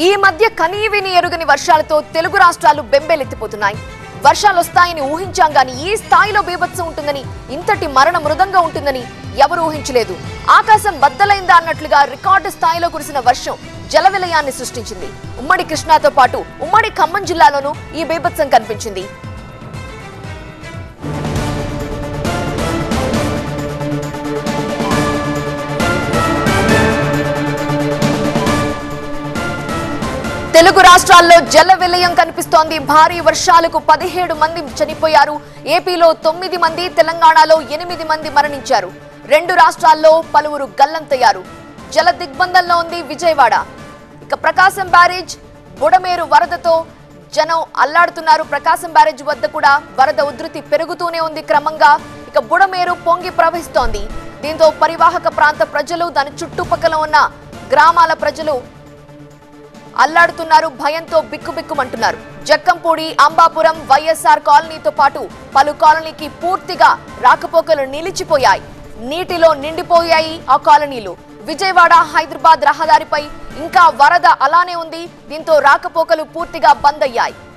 ఈ మధ్య కనీవిని ఎరుగని వర్షాలతో తెలుగు రాష్ట్రాలు బెంబేలెత్తిపోతున్నాయి వర్షాలు వస్తాయని ఊహించాం గాని ఈ స్థాయిలో బీభత్సం ఉంటుందని ఇంతటి మరణ మృదంగా ఉంటుందని ఎవరు ఊహించలేదు ఆకాశం బద్దలైందా అన్నట్లుగా రికార్డు స్థాయిలో కురిసిన వర్షం జలవిలయాన్ని సృష్టించింది ఉమ్మడి కృష్ణాతో పాటు ఉమ్మడి ఖమ్మం జిల్లాలోనూ ఈ బీభత్సం కనిపించింది తెలుగు రాష్ట్రాల్లో జల విలయం కనిపిస్తోంది భారీ వర్షాలకు పదిహేడు మంది చనిపోయారు ఏపీలో తొమ్మిది మంది తెలంగాణలో ఎనిమిది మంది మరణించారు రెండు రాష్ట్రాల్లో పలువురు గల్లంతయ్యారు జల దిగ్బంధంలో ఉంది విజయవాడ ఇక ప్రకాశం బ్యారేజ్ బుడమేరు వరదతో జనం అల్లాడుతున్నారు ప్రకాశం బ్యారేజ్ వద్ద కూడా వరద ఉధృతి పెరుగుతూనే ఉంది క్రమంగా ఇక బుడమేరు పొంగి ప్రవహిస్తోంది దీంతో పరివాహక ప్రాంత ప్రజలు దాని చుట్టుపక్కల ఉన్న గ్రామాల ప్రజలు అల్లాడుతున్నారు భయంతో బిక్కుబిక్కుమంటున్నారు జక్కంపూడి అంబాపురం వైఎస్ఆర్ కాలనీతో పాటు పలు కాలనీకి పూర్తిగా రాకపోకలు నిలిచిపోయాయి నీటిలో నిండిపోయాయి ఆ కాలనీలు విజయవాడ హైదరాబాద్ రహదారిపై ఇంకా వరద అలానే ఉంది దీంతో రాకపోకలు పూర్తిగా బంద్ అయ్యాయి